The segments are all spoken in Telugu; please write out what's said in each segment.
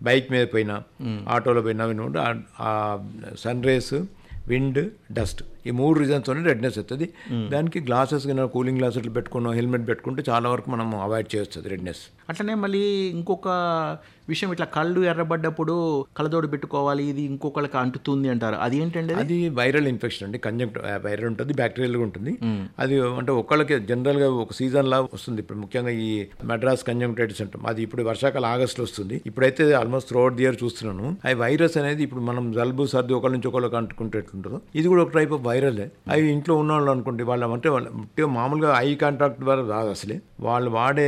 బైక్ మీద పోయినా ఆటోలో పోయినా వినకుండా ఆ సన్ రేస్ విండ్ డస్ట్ ఈ మూడు రీజన్స్తోనే రెడ్నెస్ వస్తుంది దానికి గ్లాసెస్ కింద కూలింగ్ గ్లాసెస్ పెట్టుకున్న హెల్మెట్ పెట్టుకుంటే చాలా వరకు మనం అవాయిడ్ చేయొచ్చు రెడ్నెస్ అట్లనే మళ్ళీ ఇంకొక విషయం ఇట్లా కళ్ళు ఎర్రబడ్డప్పుడు కళ్ళజోడు పెట్టుకోవాలి ఇది ఇంకొకళ్ళకి అంటుతుంది అంటారు అది ఏంటండి అది? అది వైరల్ ఇన్ఫెక్షన్ అండి కంజంక్ట్ వైరల్ ఉంటుంది బ్యాక్టీరియల్ ఉంటుంది అది అంటే ఒకళ్ళకి జనరల్ గా ఒక సీజన్ లా వస్తుంది ఇప్పుడు ముఖ్యంగా ఈ మెడ్రాస్ కంజంక్టైటిస్ అంటాం అది ఇప్పుడు వర్షాకాలం ఆగస్టులో వస్తుంది ఇప్పుడైతే ఆల్మోస్ట్ త్రోట్ ది ఇయర్ చూస్తున్నాను ఆ వైరస్ అనేది ఇప్పుడు మనం జలుబు సర్ది ఒకళ్ళ నుంచి ఒకళ్ళకి అంటుకుంటే ఎట్లుంటుందో ఇది కూడా ఒక టైప్ ఆఫ్ వైరల్ అవి ఇంట్లో ఉన్న వాళ్ళు అనుకోండి వాళ్ళ అంటే వాళ్ళ అంటే మామూలుగా ఐ కాంటాక్ట్ ద్వారా రాదు అసలే వాళ్ళు వాడే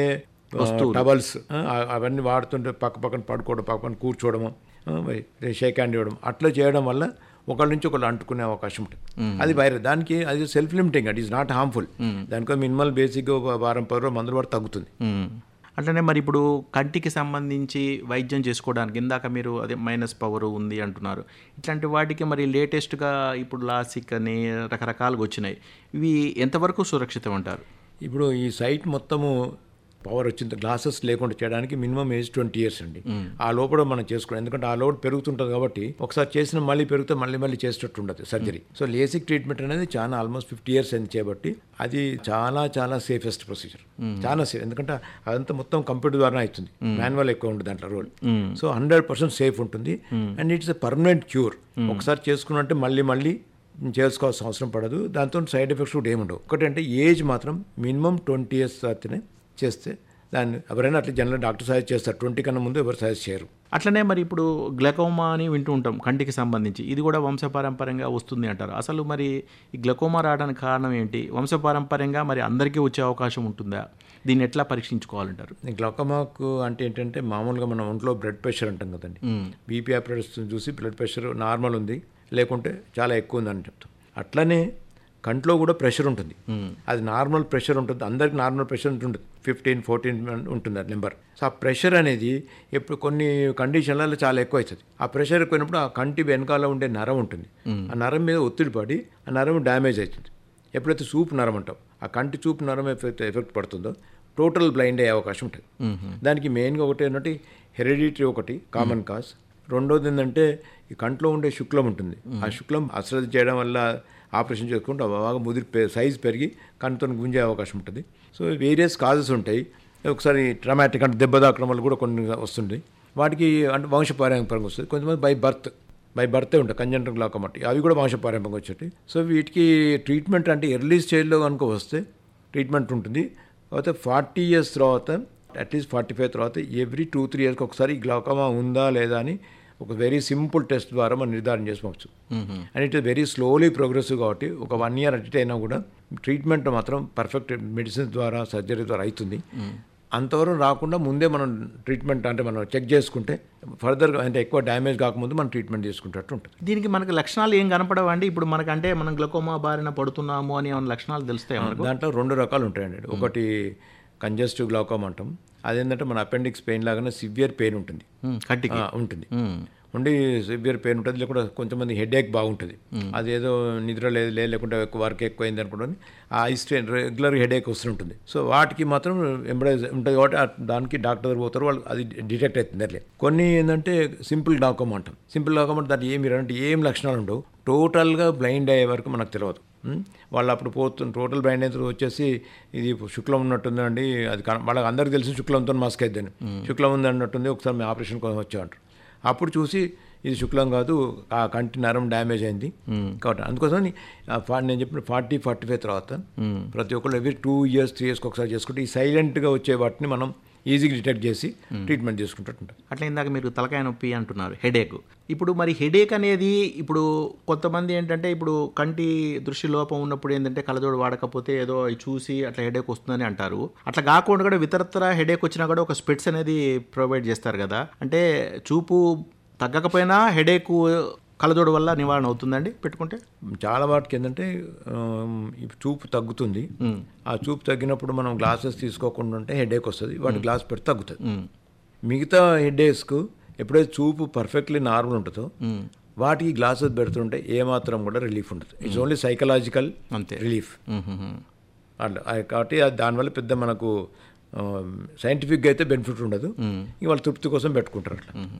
టవల్స్ అవన్నీ వాడుతుంటే పక్క పక్కన పడుకోవడం పక్క పక్కన కూర్చోవడము షేక్ హ్యాండ్ ఇవ్వడం అట్లా చేయడం వల్ల ఒకళ్ళ నుంచి ఒకళ్ళు అంటుకునే అవకాశం ఉంటుంది అది వైరస్ దానికి అది సెల్ఫ్ లిమిటింగ్ అది ఈజ్ నాట్ హార్మ్ఫుల్ దానికో మినిమల్ బేసిక్ వారం పది రోజులు మందులు పడితే తగ్గుతుంది మ్మ్. అట్లనే మరి ఇప్పుడు కంటికి సంబంధించి వైద్యం చేసుకోవడానికి ఇందాక మీరు అదే మైనస్ పవర్ ఉంది అంటున్నారు ఇట్లాంటి వాటికి మరి లేటెస్ట్గా ఇప్పుడు లాసిక్ అని రకరకాలుగా వచ్చినాయి ఇవి ఎంతవరకు సురక్షితం అంటారు ఇప్పుడు ఈ సైట్ మొత్తము పవర్ వచ్చింది గ్లాసెస్ లేకుండా చేయడానికి మినిమం ఏజ్ ట్వంటీ ఇయర్స్ అండి ఆ లోపల మనం చేసుకోవడం ఎందుకంటే ఆ లోడ్ పెరుగుతుంటుంది కాబట్టి ఒకసారి చేసిన మళ్ళీ పెరిగితే మళ్ళీ మళ్ళీ చేసేటట్టు ఉండదు సర్జరీ సో లేసిక్ ట్రీట్మెంట్ అనేది చాలా ఆల్మోస్ట్ ఫిఫ్టీ ఇయర్స్ అయింది చేయబట్టి అది చాలా చాలా సేఫెస్ట్ ప్రొసీజర్ చాలా సేఫ్ ఎందుకంటే అదంతా మొత్తం కంప్యూటర్ ద్వారా అవుతుంది మాన్యువల్ ఎక్కువ ఉంటుంది దాంట్లో role so hundred percent safe ఉంటుంది and it's a permanent cure ఒకసారి చేసుకున్నట్టే మళ్ళీ మళ్ళీ చేసుకోవాల్సిన అవసరం పడదు దాంతో సైడ్ ఎఫెక్ట్స్ కూడా ఏముండవు ఒకటంటే ఏజ్ మాత్రం మినిమం ట్వంటీ ఇయర్స్ తర్వాతనే చేస్తే దాన్ని ఎవరైనా అట్లా జనరల్ డాక్టర్ సజెస్ట్ చేస్తారు ట్వంటీ కన్నా ముందు ఎవరు సజెస్ట్ చేయరు అట్లనే మరి ఇప్పుడు గ్లకోమా అని వింటూ ఉంటాం కంటికి సంబంధించి ఇది కూడా వంశపారంపర్యంగా వస్తుంది అంటారు అసలు మరి ఈ గ్లకోమా రావడానికి కారణం ఏంటి వంశపారంపర్యంగా మరి అందరికీ వచ్చే అవకాశం ఉంటుందా దీన్ని ఎట్లా పరీక్షించుకోవాలంటారు గ్లౌకమాకు అంటే ఏంటంటే మామూలుగా మనం ఒంట్లో బ్లడ్ ప్రెషర్ అంటాం కదండి బీపీ ఆపరేటర్స్ చూసి బ్లడ్ ప్రెషర్ నార్మల్ ఉంది లేకుంటే చాలా ఎక్కువ ఉందని చెప్తాం అట్లనే కంట్లో కూడా ప్రెషర్ ఉంటుంది అది నార్మల్ ప్రెషర్ ఉంటుంది అందరికి నార్మల్ ప్రెషర్ ఉంటుంది ఫిఫ్టీన్ ఫోర్టీన్ ఉంటుంది ఆ నెంబర్ సో ఆ ప్రెషర్ అనేది ఎప్పుడు కొన్ని కండిషన్లలో చాలా ఎక్కువ అవుతుంది ఆ ప్రెషర్ ఎక్కువైనప్పుడు ఆ కంటి వెనకాల ఉండే నరం ఉంటుంది ఆ నరం మీద ఒత్తిడి పడి ఆ నరం డ్యామేజ్ అవుతుంది ఎప్పుడైతే చూపు నరం అంటాం ఆ కంటి చూపు నరం ఎఫెక్ట్ ఎఫెక్ట్ పడుతుందో టోటల్ బ్లైండ్ అయ్యే అవకాశం ఉంటుంది దానికి మెయిన్గా ఒకటి ఏంటంటే హెరిడిటరీ ఒకటి కామన్ కాజ్ రెండోది ఏంటంటే ఈ కంట్లో ఉండే శుక్లం ఉంటుంది ఆ శుక్లం అశ్రద్ధ చేయడం వల్ల ఆపరేషన్ చేసుకుంటే బాగా ముదిరి సైజ్ పెరిగి కంటితో గుంజే అవకాశం ఉంటుంది సో వేరియస్ కాజెస్ ఉంటాయి ఒకసారి ట్రమాటిక్ అంటే దెబ్బ తాకడం వల్ల కూడా కొన్ని వస్తుంది వాటికి అంటే వంశపారంపరంగా వస్తుంది కొంతమంది బై బర్త్ బై బర్తే ఉంటాయి కంజంటర్ గ్లాకమట్టి అవి కూడా వంశపారంపరంగా వచ్చేటి సో వీటికి ట్రీట్మెంట్ అంటే ఎర్లీ స్టేజ్లో కనుక వస్తే ట్రీట్మెంట్ ఉంటుంది కాకపోతే ఫార్టీ ఇయర్స్ తర్వాత అట్లీస్ట్ ఫార్టీ ఫైవ్ తర్వాత ఎవ్రీ టూ త్రీ ఇయర్స్కి ఒకసారి గ్లాకమా ఉందా లేదా అని ఒక వెరీ సింపుల్ టెస్ట్ ద్వారా మనం నిర్ధారణ చేసుకోవచ్చు and it is very slowly progressive కాబట్టి ఒక వన్ ఇయర్ అటు అయినా కూడా ట్రీట్మెంట్ మాత్రం పర్ఫెక్ట్ మెడిసిన్స్ ద్వారా సర్జరీ ద్వారా అవుతుంది అంతవరకు రాకుండా ముందే మనం ట్రీట్మెంట్ అంటే మనం చెక్ చేసుకుంటే ఫర్దర్గా అంటే ఎక్కువ డ్యామేజ్ కాకముందు మనం ట్రీట్మెంట్ చేసుకుంటట్టు ఉంటుంది దీనికి మనకి లక్షణాలు ఏం కనపడవండి ఇప్పుడు మనకంటే మనం గ్లకోమా బారిన పడుతున్నాము అని ఏమైనా లక్షణాలు తెలుస్తాయి మనకు దాంట్లో రెండు రకాలు ఉంటాయండి ఒకటి కంజెస్టివ్ గ్లాకోమ్ అంటాం అదేంటంటే మన అపెండిక్స్ పెయిన్ లాగానే సివియర్ పెయిన్ ఉంటుంది మ్మ్. కంటికి ఆ, ఉంటుంది ఉండి సివియర్ పెయిన్ ఉంటుంది లేకుండా కొంతమంది హెడేక్ బాగుంటుంది అదేదో నిద్ర లేదు లేదు లేకుంటే ఎక్కువ వర్క్ ఎక్కువైంది అనుకుంటుంది ఆ స్ట్రెయిన్ రెగ్యులర్ హెడేక్ వస్తుంటుంది సో వాటికి మాత్రం ఎంబ్రాయిజ్ ఉంటుంది కాబట్టి ఆ దానికి డాక్టర్ దగ్గర పోతారు వాళ్ళు అది డిటెక్ట్ అవుతుంది అట్లే కొన్ని ఏంటంటే సింపుల్ డాకోమ్ అంటాం సింపుల్ డాకోమ్ అంటే దాంట్లో ఏమి అంటే ఏం లక్షణాలు ఉండవు టోటల్గా బ్లైండ్ అయ్యే వరకు మనకు తెలియదు ఉం? వాళ్ళు అప్పుడు పోతుంది టోటల్ బ్లైండ్ అయిన తర్వాత వచ్చేసి ఇది శుక్లం ఉన్నట్టుందండి అది కన- వాళ్ళకి అందరికి తెలిసి శుక్లంతో మాస్క్ అయిద్దని శుక్లం ఉంది అన్నట్టుంది ఒకసారి మేము ఆపరేషన్ కోసం వచ్చామంటారు అప్పుడు చూసి ఇది శుక్లం కాదు ఆ కంటి నరం డ్యామేజ్ అయింది కాబట్టి అందుకోసం ఆ ఫా- నేను చెప్పిన ఫార్టీ ఫార్టీ ఫైవ్ తర్వాత ప్రతి ఒక్కళ్ళు ఎవ్రీ టూ ఇయర్స్ త్రీ ఇయర్స్కి ఒకసారి చేసుకుంటే ఈ సైలెంట్గా వచ్చే వాటిని మనం ఈజీగా డిటెక్ట్ చేసి ట్రీట్మెంట్ చేసుకుంటుంటాం అట్లా ఇందాక మీరు తలకాయ నొప్పి అంటున్నారు హెడేక్ ఇప్పుడు మరి హెడేక్ అనేది ఇప్పుడు కొంతమంది ఏంటంటే ఇప్పుడు కంటి దృష్టి లోపం ఉన్నప్పుడు ఏంటంటే కళ్ళజోడు వాడకపోతే ఏదో అవి చూసి అట్లా హెడేక్ వస్తుందని అంటారు అట్లా కాకుండా కూడా ఇతరత్ర హెడేక్ వచ్చినా కూడా ఒక స్పెట్స్ అనేది ప్రొవైడ్ చేస్తారు కదా అంటే చూపు తగ్గకపోయినా హెడేక్ కళ్ళజోడు వల్ల నివారణ అవుతుందండి పెట్టుకుంటే చాలా వాటికి ఏంటంటే ఆమ్, ఈ చూపు తగ్గుతుంది ఆ చూపు తగ్గినప్పుడు మనం గ్లాసెస్ తీసుకోకుండా ఉంటే హెడేక్ వస్తుంది వాటి గ్లాస్ పెడితే తగ్గుతుంది మిగతా హెడేక్స్కు ఎప్పుడైతే చూపు పర్ఫెక్ట్లీ నార్మల్ ఉంటుందో వాటికి గ్లాసెస్ పెడుతుంటే ఏమాత్రం కూడా రిలీఫ్ ఉండదు ఇట్స్ ఓన్లీ సైకలాజికల్ అంతే. రిలీఫ్ అట్లా అది కాబట్టి అది దానివల్ల పెద్ద మనకు సైంటిఫిక్గా అయితే బెనిఫిట్ ఉండదు ఇక వాళ్ళు తృప్తి కోసం పెట్టుకుంటారు అట్లా